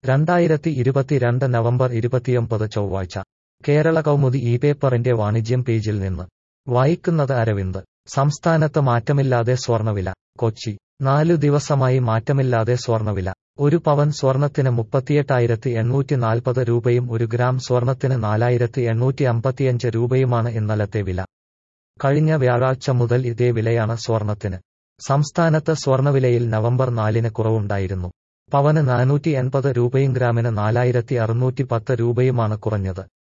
രണ്ടായിരത്തി ഇരുപത്തിരണ്ട് നവംബർ ഇരുപത്തിയൊമ്പത് ചൊവ്വാഴ്ച കേരള കൗമുദി ഈ പേപ്പറിന്റെ വാണിജ്യം പേജിൽ നിന്ന് വായിക്കുന്നത് അരവിന്ദ് സംസ്ഥാനത്ത് മാറ്റമില്ലാതെ സ്വർണവില കൊച്ചി നാലു ദിവസമായി മാറ്റമില്ലാതെ സ്വർണവില ഒരു പവൻ സ്വർണത്തിന് മുപ്പത്തിയെട്ടായിരത്തി എണ്ണൂറ്റി നാൽപ്പത് രൂപയും ഒരു ഗ്രാം സ്വർണത്തിന് നാലായിരത്തി എണ്ണൂറ്റി അമ്പത്തിയഞ്ച് രൂപയുമാണ് ഇന്നലത്തെ വില കഴിഞ്ഞ വ്യാഴാഴ്ച മുതൽ ഇതേ വിലയാണ് സ്വർണത്തിന് സംസ്ഥാനത്ത് സ്വർണവിലയിൽ നവംബർ നാലിന് കുറവുണ്ടായിരുന്നു പവന് നാനൂറ്റി എൺപത് രൂപയും ഗ്രാമിന് നാലായിരത്തി അറുന്നൂറ്റി പത്ത് രൂപയുമാണ് കുറഞ്ഞത്